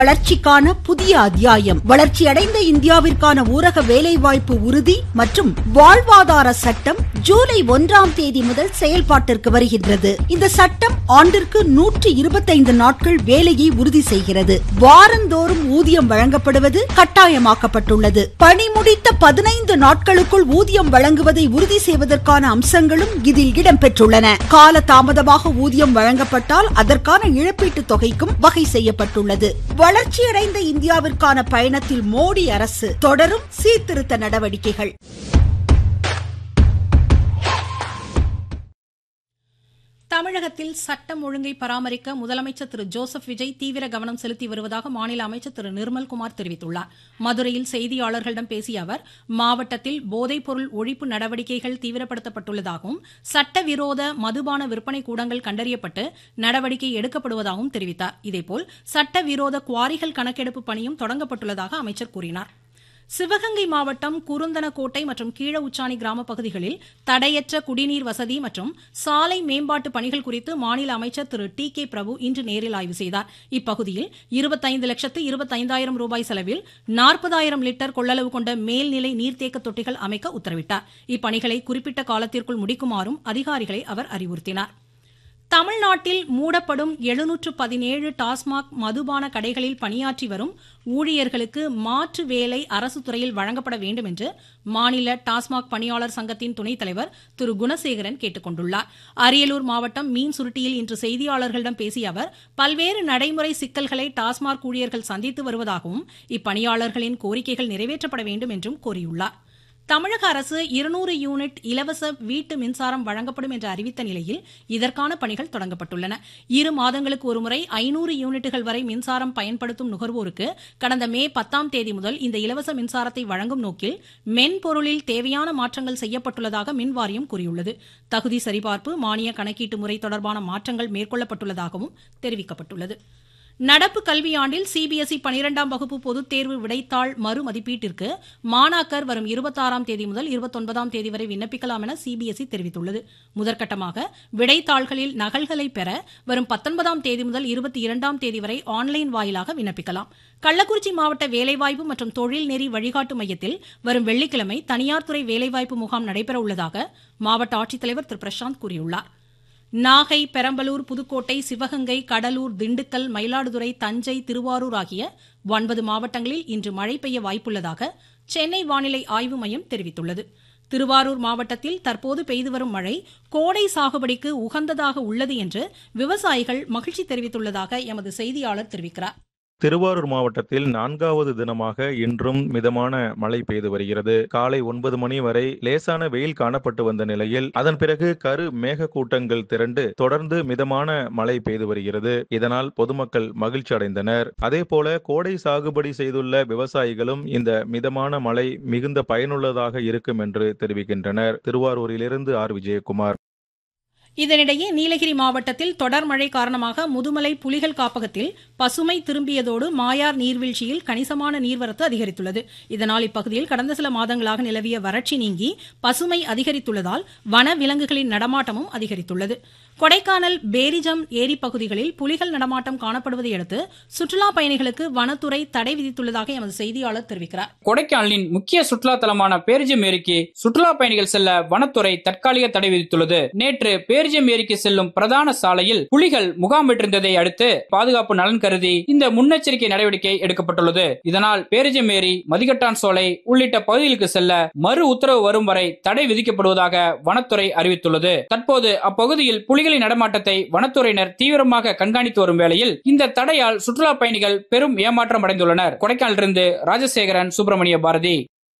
வளர்ச்சிக்கான புதிய அத்தியாயம் வளர்ச்சியடைந்த இந்தியாவிற்கான ஊரக வேலைவாய்ப்பு உறுதி மற்றும் வாழ்வாதார சட்டம் ஜூலை ஒன்றாம் தேதி முதல் செயல்பாட்டிற்கு வருகின்றது இந்த சட்டம் ஆண்டிற்கு நூற்றி இருபத்தைந்து நாட்கள் வேலையை உறுதி செய்கிறது வாரந்தோறும் ஊதியம் வழங்கப்படுவது கட்டாயமாக்கப்பட்டுள்ளது பணி முடித்த பதினைந்து நாட்களுக்குள் ஊதியம் வழங்குவதை உறுதி செய்வதற்கான அம்சங்களும் இதில் இடம்பெற்றுள்ளன கால தாமதமாக ஊதியம் வழங்கப்பட்டால் அதற்கான இழப்பீட்டுத் தொகைக்கும் வகை செய்யப்பட்டுள்ளது வளர்ச்சியடைந்த இந்தியாவிற்கான பயணத்தில் மோடி அரசு தொடரும் சீர்திருத்த நடவடிக்கைகள் தமிழகத்தில் சட்டம் ஒழுங்கை பராமரிக்க முதலமைச்சர் திரு ஜோசப் விஜய் தீவிர கவனம் செலுத்தி வருவதாக மாநில அமைச்சர் திரு நிர்மல்குமார் தெரிவித்துள்ளார் மதுரையில் செய்தியாளர்களிடம் பேசிய அவர் மாவட்டத்தில் போதைப்பொருள் ஒழிப்பு நடவடிக்கைகள் தீவிரப்படுத்தப்பட்டுள்ளதாகவும் சட்டவிரோத மதுபான விற்பனை கூடங்கள் கண்டறியப்பட்டு நடவடிக்கை எடுக்கப்படுவதாகவும் தெரிவித்தார் இதேபோல் சட்டவிரோத குவாரிகள் கணக்கெடுப்பு பணியும் தொடங்கப்பட்டுள்ளதாக அமைச்சர் கூறினார் சிவகங்கை மாவட்டம் குருந்தனக்கோட்டை மற்றும் கீழ உச்சாணி கிராம பகுதிகளில் தடையற்ற குடிநீர் வசதி மற்றும் சாலை மேம்பாட்டு பணிகள் குறித்து மாநில அமைச்சர் திரு டி கே பிரபு இன்று நேரில் ஆய்வு செய்தார் இப்பகுதியில் இருபத்தைந்து லட்சத்து இருபத்தைந்தாயிரம் ரூபாய் செலவில் நாற்பதாயிரம் லிட்டர் கொள்ளளவு கொண்ட மேல்நிலை நீர்த்தேக்க தொட்டிகள் அமைக்க உத்தரவிட்டார் இப்பணிகளை குறிப்பிட்ட காலத்திற்குள் முடிக்குமாறும் அதிகாரிகளை அவர் அறிவுறுத்தினார் தமிழ்நாட்டில் மூடப்படும் எழுநூற்று பதினேழு டாஸ்மாக் மதுபான கடைகளில் பணியாற்றி வரும் ஊழியர்களுக்கு மாற்று வேலை அரசு துறையில் வழங்கப்பட வேண்டும் என்று மாநில டாஸ்மாக் பணியாளர் சங்கத்தின் துணைத் தலைவர் திரு குணசேகரன் கேட்டுக் கொண்டுள்ளார் அரியலூர் மாவட்டம் மீன் சுருட்டியில் இன்று செய்தியாளர்களிடம் பேசிய அவர் பல்வேறு நடைமுறை சிக்கல்களை டாஸ்மாக் ஊழியர்கள் சந்தித்து வருவதாகவும் இப்பணியாளர்களின் கோரிக்கைகள் நிறைவேற்றப்பட வேண்டும் என்றும் கூறியுள்ளார் தமிழக அரசு இருநூறு யூனிட் இலவச வீட்டு மின்சாரம் வழங்கப்படும் என்று அறிவித்த நிலையில் இதற்கான பணிகள் தொடங்கப்பட்டுள்ளன இரு மாதங்களுக்கு ஒருமுறை ஐநூறு யூனிட்டுகள் வரை மின்சாரம் பயன்படுத்தும் நுகர்வோருக்கு கடந்த மே பத்தாம் தேதி முதல் இந்த இலவச மின்சாரத்தை வழங்கும் நோக்கில் மென்பொருளில் தேவையான மாற்றங்கள் செய்யப்பட்டுள்ளதாக மின் வாரியம் கூறியுள்ளது தகுதி சரிபார்ப்பு மானிய கணக்கீட்டு முறை தொடர்பான மாற்றங்கள் மேற்கொள்ளப்பட்டுள்ளதாகவும் தெரிவிக்கப்பட்டுள்ளது நடப்பு கல்வியாண்டில் சிபிஎஸ்இ பனிரெண்டாம் வகுப்பு பொதுத் தேர்வு விடைத்தாள் மறுமதிப்பீட்டிற்கு மாணாக்கர் வரும் இருபத்தாறாம் தேதி முதல் இருபத்தொன்பதாம் தேதி வரை விண்ணப்பிக்கலாம் என சிபிஎஸ்இ தெரிவித்துள்ளது முதற்கட்டமாக விடைத்தாள்களில் நகல்களை பெற வரும் பத்தொன்பதாம் தேதி முதல் இருபத்தி இரண்டாம் தேதி வரை ஆன்லைன் வாயிலாக விண்ணப்பிக்கலாம் கள்ளக்குறிச்சி மாவட்ட வேலைவாய்ப்பு மற்றும் தொழில் நெறி வழிகாட்டு மையத்தில் வரும் வெள்ளிக்கிழமை தனியார் துறை வேலைவாய்ப்பு முகாம் நடைபெற உள்ளதாக மாவட்ட ஆட்சித்தலைவர் திரு பிரசாந்த் கூறியுள்ளார் நாகை பெரம்பலூர் புதுக்கோட்டை சிவகங்கை கடலூர் திண்டுக்கல் மயிலாடுதுறை தஞ்சை திருவாரூர் ஆகிய ஒன்பது மாவட்டங்களில் இன்று மழை பெய்ய வாய்ப்புள்ளதாக சென்னை வானிலை ஆய்வு மையம் தெரிவித்துள்ளது திருவாரூர் மாவட்டத்தில் தற்போது பெய்து வரும் மழை கோடை சாகுபடிக்கு உகந்ததாக உள்ளது என்று விவசாயிகள் மகிழ்ச்சி தெரிவித்துள்ளதாக எமது செய்தியாளர் தெரிவிக்கிறார் திருவாரூர் மாவட்டத்தில் நான்காவது தினமாக இன்றும் மிதமான மழை பெய்து வருகிறது காலை ஒன்பது மணி வரை லேசான வெயில் காணப்பட்டு வந்த நிலையில் அதன் பிறகு கரு மேக கூட்டங்கள் திரண்டு தொடர்ந்து மிதமான மழை பெய்து வருகிறது இதனால் பொதுமக்கள் மகிழ்ச்சி அடைந்தனர் அதே போல கோடை சாகுபடி செய்துள்ள விவசாயிகளும் இந்த மிதமான மழை மிகுந்த பயனுள்ளதாக இருக்கும் என்று தெரிவிக்கின்றனர் திருவாரூரிலிருந்து ஆர் விஜயகுமார் இதனிடையே நீலகிரி மாவட்டத்தில் தொடர் மழை காரணமாக முதுமலை புலிகள் காப்பகத்தில் பசுமை திரும்பியதோடு மாயார் நீர்வீழ்ச்சியில் கணிசமான நீர்வரத்து அதிகரித்துள்ளது இதனால் இப்பகுதியில் கடந்த சில மாதங்களாக நிலவிய வறட்சி நீங்கி பசுமை அதிகரித்துள்ளதால் வன விலங்குகளின் நடமாட்டமும் அதிகரித்துள்ளது கொடைக்கானல் பேரிஜம் ஏரி பகுதிகளில் புலிகள் நடமாட்டம் காணப்படுவதை அடுத்து சுற்றுலா பயணிகளுக்கு வனத்துறை தடை விதித்துள்ளதாக எமது செய்தியாளர் தெரிவிக்கிறார் கொடைக்கானலின் முக்கிய சுற்றுலா தலமான பேரிஜம் ஏரிக்கு சுற்றுலா பயணிகள் செல்ல வனத்துறை தற்காலிக தடை விதித்துள்ளது நேற்று பேரிஜம் ஏரிக்கு செல்லும் பிரதான சாலையில் புலிகள் முகாமிட்டிருந்ததை அடுத்து பாதுகாப்பு நலன் கருதி இந்த முன்னெச்சரிக்கை நடவடிக்கை எடுக்கப்பட்டுள்ளது இதனால் பேரிஜம் ஏரி மதிகட்டான் சோலை உள்ளிட்ட பகுதிகளுக்கு செல்ல மறு உத்தரவு வரும் வரை தடை விதிக்கப்படுவதாக வனத்துறை அறிவித்துள்ளது தற்போது அப்பகுதியில் புலிகளின் நடமாட்டத்தை வனத்துறையினர் தீவிரமாக கண்காணித்து வரும் வேளையில் இந்த தடையால் சுற்றுலா பயணிகள் பெரும் ஏமாற்றம் அடைந்துள்ளனர் கொடைக்கானலிருந்து ராஜசேகரன் சுப்பிரமணிய பாரதி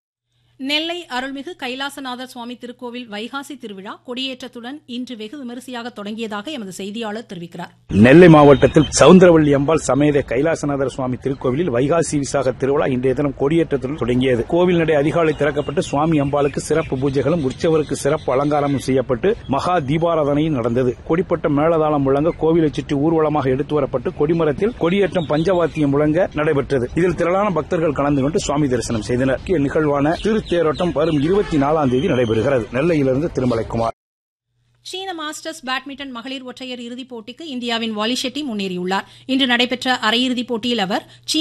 நெல்லை அருள்மிகு கைலாசநாதர் சுவாமி திருக்கோவில் வைகாசி திருவிழா கொடியேற்றத்துடன் இன்று வெகு விமரிசையாக தொடங்கியதாக எமது செய்தியாளர் தெரிவிக்கிறார் நெல்லை மாவட்டத்தில் சவுந்தரவள்ளி அம்பாள் சமேத கைலாசநாதர் சுவாமி திருக்கோவிலில் வைகாசி விசாக திருவிழா இன்றைய தினம் கொடியேற்றத்துடன் தொடங்கியது கோவில் நடை அதிகாலை திறக்கப்பட்டு சுவாமி அம்பாளுக்கு சிறப்பு பூஜைகளும் உற்சவருக்கு சிறப்பு அலங்காரமும் செய்யப்பட்டு மகா தீபாராதனையும் நடந்தது கொடிப்பட்ட மேளதாளம் முழங்க கோவிலை சுற்றி ஊர்வலமாக எடுத்து வரப்பட்டு கொடிமரத்தில் கொடியேற்றம் பஞ்சவாத்தியம் முழங்க நடைபெற்றது இதில் திரளான பக்தர்கள் கலந்து கொண்டு சுவாமி தரிசனம் செய்தனர் முக்கிய நிகழ்வான திருத்தேரோட்டம் வரும் இருபத்தி நாலாம் தேதி நடைபெறுகிறது நெல்லையிலிருந்து திருமலைக்குமார் சீன மாஸ்டர்ஸ் பேட்மிண்டன் மகளிர் ஒற்றையர் இறுதிப் போட்டிக்கு இந்தியாவின் வாலி ஷெட்டி முன்னேறியுள்ளார் இன்று நடைபெற்ற அரையிறுதிப் போட்டியில் அவர்